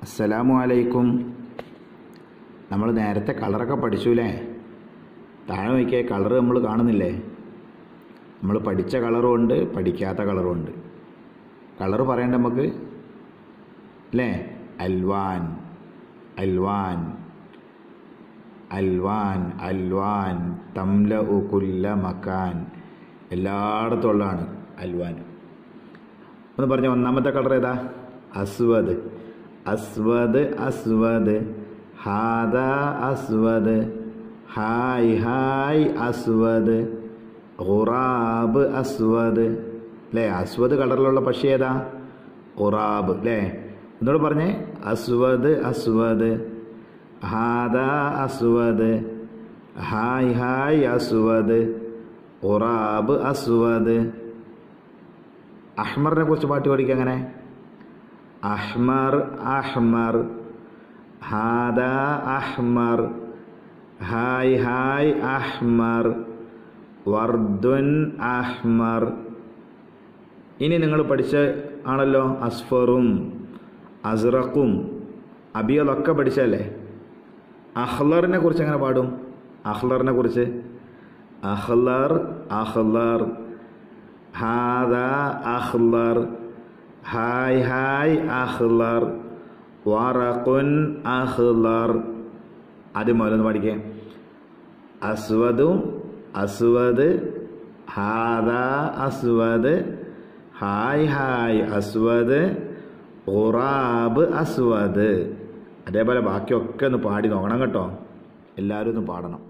അസ്സലാമു അലൈക്കും നമ്മൾ നേരത്തെ കളറൊക്കെ പഠിച്ചുല്ലേ താഴെ നോക്കിയ കളർ നമ്മൾ കാണുന്നില്ലേ നമ്മൾ പഠിച്ച കളറും ഉണ്ട് പഠിക്കാത്ത കളറും ഉണ്ട് കളർ പറയണ്ട നമുക്ക് അല്ലേ അൽവാൻ അൽവാൻ അൽവാൻ അൽവാൻ തംല കുല്ല മക്കാൻ എല്ലായിടത്തും ഉള്ളതാണ് അൽവാൻ ഒന്ന് പറഞ്ഞ ഒന്നാമത്തെ കളർ ഏതാ അസ്വദ് അസ്വദ് അസ്വദ് ഹാദ അസ്വദ് ഹായ് ഹായ് അസ്വദ് ഖുറാബ് അസ്വദ് അല്ലേ അസ്വദ് കളറിലുള്ള പക്ഷി ഏതാ ഖുറാബ് അല്ലേ എന്നോട് പറഞ്ഞേ അസ്വദ് അസ്വദ് ഹാദ അസ്വദ് ഹായ് ഹായ് അസ്വദ് ഖുറാബ് അസ്വദ് അഹ്മറിനെ കുറിച്ച് പാട്ട് പഠിക്കുക അങ്ങനെ അഹ്മർ അഹ്മർ ഹാദ അഹ്മർ ഹായ് ഹായ് അഹ്മർ വർദ്ദുൻ അഹ്മർ ഇനി നിങ്ങൾ പഠിച്ച ആണല്ലോ അസ്ഫറും അസ്റഖും അബിയലൊക്കെ പഠിച്ചല്ലേ അഹ്ലറിനെ കുറിച്ച് എങ്ങനെ പാടും അഹ്ലറിനെ കുറിച്ച് അഹ്ലർ അഹ്ലർ ഹാദ അഹ്ലർ ഹായ് ഹായ് അഹ്ലർ വറഖുൻ അഹ്ലർ ആദ്യം മുതലൊന്ന് പഠിക്കേ അസ്വദും അസ്വദ് ഹാദ അസ്വദ് ഹായ് ഹായ് അസ്വദ് ഖുറാബ് അസ്വദ് അതേപോലെ ബാക്കിയൊക്കെ ഒന്ന് പാടി നോക്കണം കേട്ടോ എല്ലാവരും ഒന്ന് പാടണം